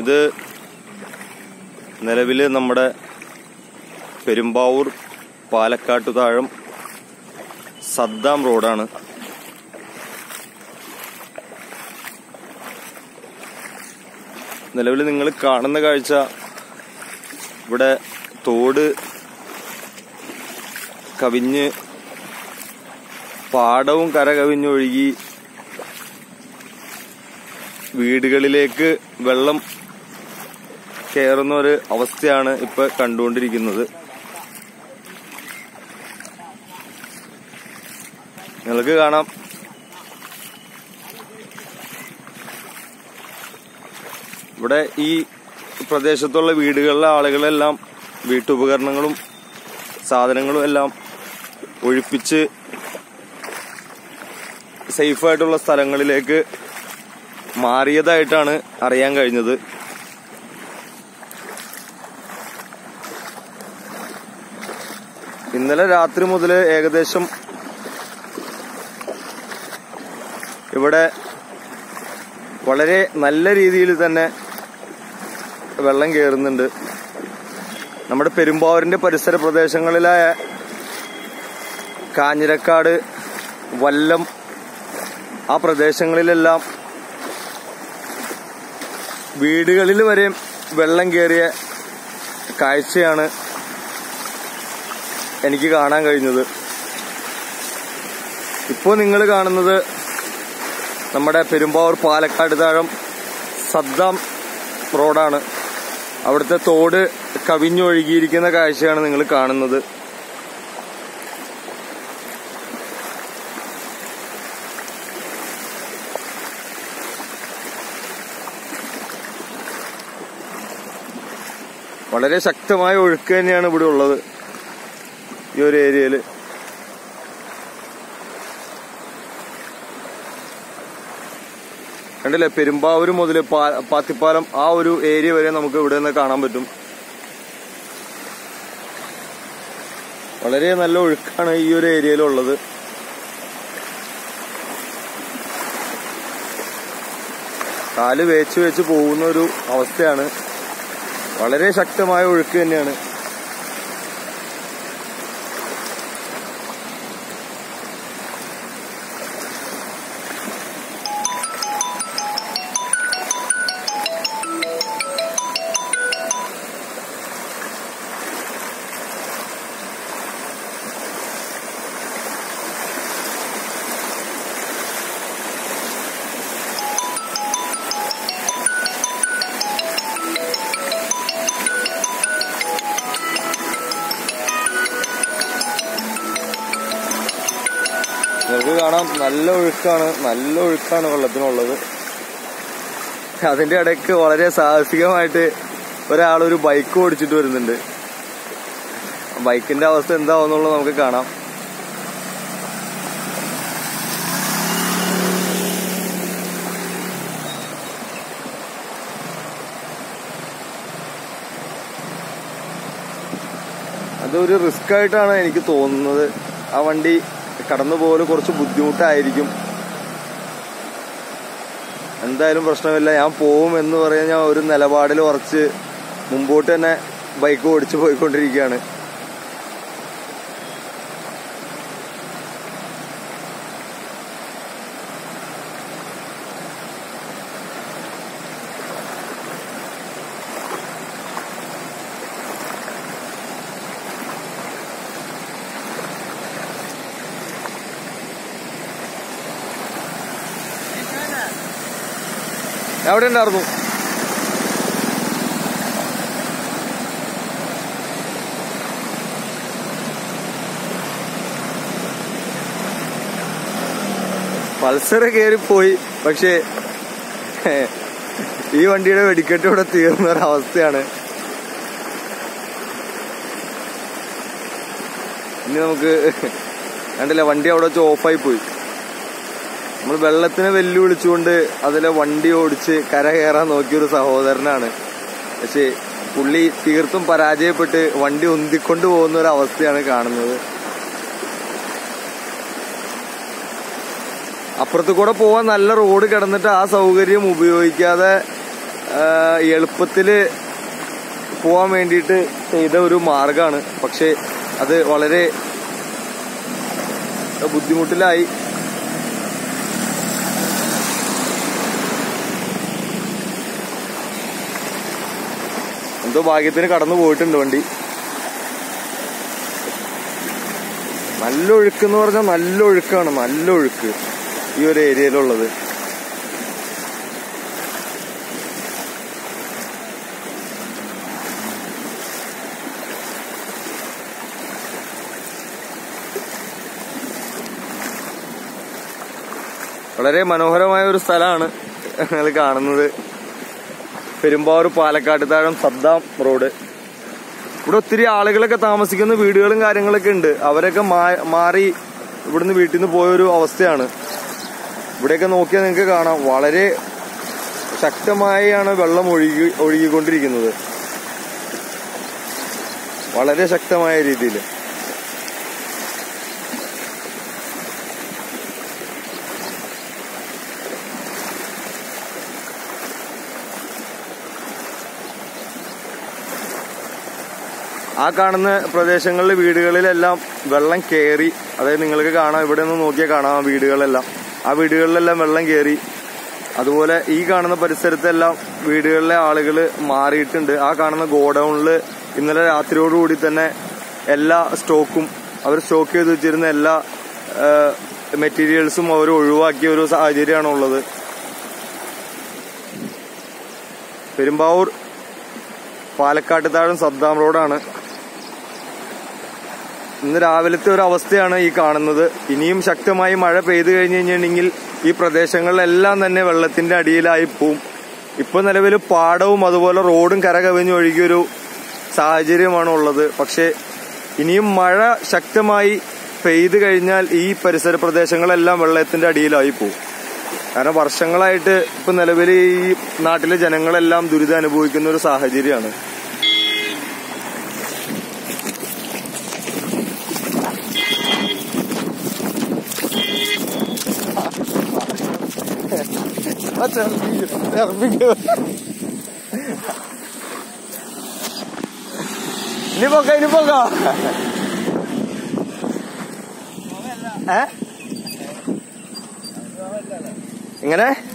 ഇത് നിലവിൽ നമ്മുടെ പെരുമ്പാവൂർ പാലക്കാട്ട് താഴം സദ്ദാം റോഡാണ് നിലവിൽ നിങ്ങൾ കാണുന്ന കാഴ്ച ഇവിടെ തോട് കവിഞ്ഞ് പാടവും കര കവിഞ്ഞൊഴുകി വീടുകളിലേക്ക് വെള്ളം കയറുന്ന ഒരു അവസ്ഥയാണ് ഇപ്പൊ കണ്ടുകൊണ്ടിരിക്കുന്നത് നിങ്ങൾക്ക് കാണാം ഇവിടെ ഈ പ്രദേശത്തുള്ള വീടുകളിലെ ആളുകളെല്ലാം വീട്ടുപകരണങ്ങളും സാധനങ്ങളും എല്ലാം ഒഴിപ്പിച്ച് സേഫായിട്ടുള്ള സ്ഥലങ്ങളിലേക്ക് മാറിയതായിട്ടാണ് അറിയാൻ കഴിഞ്ഞത് ഇന്നലെ രാത്രി മുതൽ ഏകദേശം ഇവിടെ വളരെ നല്ല രീതിയിൽ തന്നെ വെള്ളം കയറുന്നുണ്ട് നമ്മുടെ പെരുമ്പാവൂരിന്റെ പരിസര പ്രദേശങ്ങളിലായ കാഞ്ഞിരക്കാട് വല്ലം ആ പ്രദേശങ്ങളിലെല്ലാം വീടുകളിൽ വരെ വെള്ളം കയറിയ കാഴ്ചയാണ് എനിക്ക് കാണാൻ കഴിഞ്ഞത് ഇപ്പോൾ നിങ്ങൾ കാണുന്നത് നമ്മുടെ പെരുമ്പാവൂർ പാലക്കാട് താഴം സദ്ദാം റോഡാണ് അവിടുത്തെ തോട് കവിഞ്ഞൊഴുകിയിരിക്കുന്ന കാഴ്ചയാണ് നിങ്ങൾ കാണുന്നത് വളരെ ശക്തമായ ഒഴുക്ക് തന്നെയാണ് ഇവിടെ ഉള്ളത് ഈ ഒരു ഏരിയയിൽ കണ്ടില്ലേ പെരുമ്പാവൂർ മുതൽ പാത്തിപ്പാലം ആ ഒരു ഏരിയ വരെ നമുക്ക് ഇവിടെ നിന്ന് കാണാൻ പറ്റും വളരെ നല്ല ഒഴുക്കാണ് ഈ ഒരു ഏരിയയിലുള്ളത് കാല് വേച്ച് വെച്ച് പോകുന്ന ഒരു അവസ്ഥയാണ് വളരെ ശക്തമായ ഒഴുക്ക് തന്നെയാണ് നിങ്ങൾക്ക് കാണാം നല്ല ഒഴുക്കാണ് നല്ല ഒഴുക്കാണ് വെള്ളത്തിനുള്ളത് അതിന്റെ ഇടയ്ക്ക് വളരെ സാഹസികമായിട്ട് ഒരാളൊരു ബൈക്ക് ഓടിച്ചിട്ട് വരുന്നുണ്ട് ബൈക്കിന്റെ അവസ്ഥ എന്താവുന്നുള്ളത് നമുക്ക് കാണാം അതൊരു റിസ്ക് ആയിട്ടാണ് എനിക്ക് തോന്നുന്നത് ആ വണ്ടി കടന്നു പോകല് കുറച്ച് ബുദ്ധിമുട്ടായിരിക്കും എന്തായാലും പ്രശ്നമില്ല ഞാൻ പോവും എന്ന് പറയാൻ ഞാൻ ഒരു നിലപാടിൽ ഉറച്ച് മുമ്പോട്ട് തന്നെ ബൈക്ക് ഓടിച്ചു പോയിക്കൊണ്ടിരിക്കുകയാണ് എവിടെ ഉണ്ടായിരുന്നു പൾസർ കയറിപ്പോയി പക്ഷേ ഈ വണ്ടിയുടെ വെടിക്കെട്ട് ഇവിടെ തീർന്ന ഒരവസ്ഥയാണ് ഇനി നമുക്ക് കണ്ടില്ല വണ്ടി അവിടെ വെച്ച് ഓഫായി പോയി നമ്മൾ വെള്ളത്തിനെ വെല്ലുവിളിച്ചുകൊണ്ട് അതിലെ വണ്ടി ഓടിച്ച് കര കയറാൻ നോക്കിയൊരു സഹോദരനാണ് പക്ഷേ പുള്ളി തീർത്തും പരാജയപ്പെട്ട് വണ്ടി ഉന്തിക്കൊണ്ട് പോകുന്ന ഒരു അവസ്ഥയാണ് കാണുന്നത് അപ്പുറത്ത് കൂടെ പോവാൻ നല്ല റോഡ് കിടന്നിട്ട് ആ സൗകര്യം ഉപയോഗിക്കാതെ എളുപ്പത്തില് പോവാൻ വേണ്ടിയിട്ട് ചെയ്ത ഒരു മാർഗമാണ് പക്ഷെ അത് വളരെ ബുദ്ധിമുട്ടിലായി എന്തോ ഭാഗ്യത്തിന് കടന്നു പോയിട്ടുണ്ട് വണ്ടി നല്ല ഒഴുക്ക് എന്ന് പറഞ്ഞാൽ നല്ല ഒഴുക്കാണ് നല്ല ഒഴുക്ക് ഈ ഒരു ഏരിയയിലുള്ളത് വളരെ മനോഹരമായ ഒരു സ്ഥലമാണ് ഞങ്ങൾ കാണുന്നത് പെരുമ്പാവൂർ പാലക്കാട് താഴം സദ്ദാം റോഡ് ഇവിടെ ഒത്തിരി ആളുകളൊക്കെ താമസിക്കുന്ന വീടുകളും കാര്യങ്ങളൊക്കെ ഉണ്ട് അവരൊക്കെ മാ- മാറി ഇവിടുന്ന് വീട്ടിൽ നിന്ന് പോയൊരു അവസ്ഥയാണ് ഇവിടെയൊക്കെ നോക്കിയാൽ നിങ്ങൾക്ക് കാണാം വളരെ ശക്തമായാണ് വെള്ളം ഒഴുകി ഒഴുകിക്കൊണ്ടിരിക്കുന്നത് വളരെ ശക്തമായ രീതിയിൽ ആ കാണുന്ന പ്രദേശങ്ങളിലെ വീടുകളിലെല്ലാം വെള്ളം കയറി അതായത് നിങ്ങൾക്ക് കാണാം ഇവിടെ നിന്ന് നോക്കിയാൽ കാണാം ആ വീടുകളെല്ലാം ആ വീടുകളിലെല്ലാം വെള്ളം കയറി അതുപോലെ ഈ കാണുന്ന പരിസരത്തെല്ലാം വീടുകളിലെ ആളുകൾ മാറിയിട്ടുണ്ട് ആ കാണുന്ന ഗോഡൌണിൽ ഇന്നലെ രാത്രിയോടുകൂടി തന്നെ എല്ലാ സ്റ്റോക്കും അവർ സ്റ്റോക്ക് ചെയ്ത് വെച്ചിരുന്ന എല്ലാ മെറ്റീരിയൽസും അവർ ഒഴിവാക്കിയ ഒരു സാഹചര്യമാണ് ഉള്ളത് പെരുമ്പാവൂർ പാലക്കാട്ട് താഴം സദ്ദാം റോഡാണ് ഇന്ന് രാവിലത്തെ ഒരു അവസ്ഥയാണ് ഈ കാണുന്നത് ഇനിയും ശക്തമായി മഴ പെയ്തു കഴിഞ്ഞു കഴിഞ്ഞിട്ടുണ്ടെങ്കിൽ ഈ പ്രദേശങ്ങളിലെല്ലാം തന്നെ വെള്ളത്തിന്റെ അടിയിലായി പോവും ഇപ്പൊ നിലവിൽ പാടവും അതുപോലെ റോഡും കരകവിഞ്ഞ് ഒഴുകിയൊരു സാഹചര്യമാണ് ഉള്ളത് പക്ഷെ ഇനിയും മഴ ശക്തമായി പെയ്തു കഴിഞ്ഞാൽ ഈ പരിസര പ്രദേശങ്ങളെല്ലാം വെള്ളത്തിന്റെ അടിയിലായി പോകും കാരണം വർഷങ്ങളായിട്ട് ഇപ്പൊ നിലവിൽ ഈ നാട്ടിലെ ജനങ്ങളെല്ലാം ദുരിതം അനുഭവിക്കുന്ന ഒരു സാഹചര്യമാണ് ഇനി പോക്ക ഇനി പോക്ക ഏ എങ്ങനെ